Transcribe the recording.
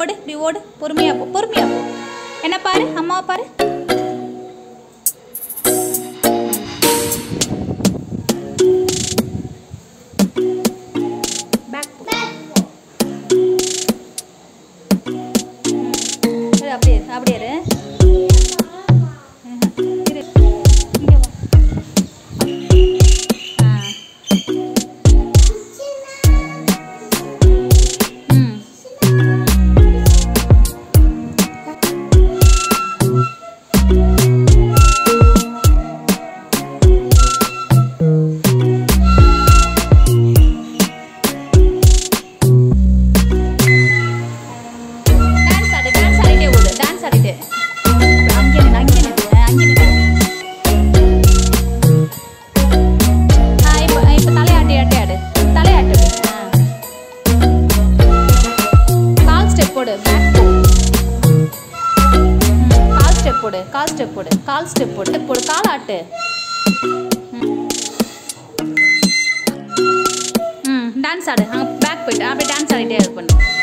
ஓடு இப்படி ஓடு பொறுமையா போ பொறுமையா போ என்ன பாரு அம்மாவை பாரு பேக் போ இரு, அப்படியே இரு, அப்படியே இரு ம்ஹும். இரு. இங்க வா. ஆ. ம். டான்ஸ் ஆடு டான்ஸ் ஆடிட்டே ஓடு டான்ஸ் ஆடிட்டே அங்கே நின்று அங்கே நின்று அங்கே நின்று ஆ இப்போ இப்போ தலையாட்டி ஆட்டி ஆடு தலையாட்டு அப்படி. ஆ கால் ஸ்டெப் போடு பேக் போ ம், கால் ஸ்டெப் போடு கால் ஸ்டெப் போடு கால் ஸ்டெப் போடு step போடு கால் ஆட்டு ம். ம் டான்ஸ் ஆடு அங்கே பேக் போயிட்டு அப்படியே டான்ஸ் ஆடிட்டே இது பண்ணு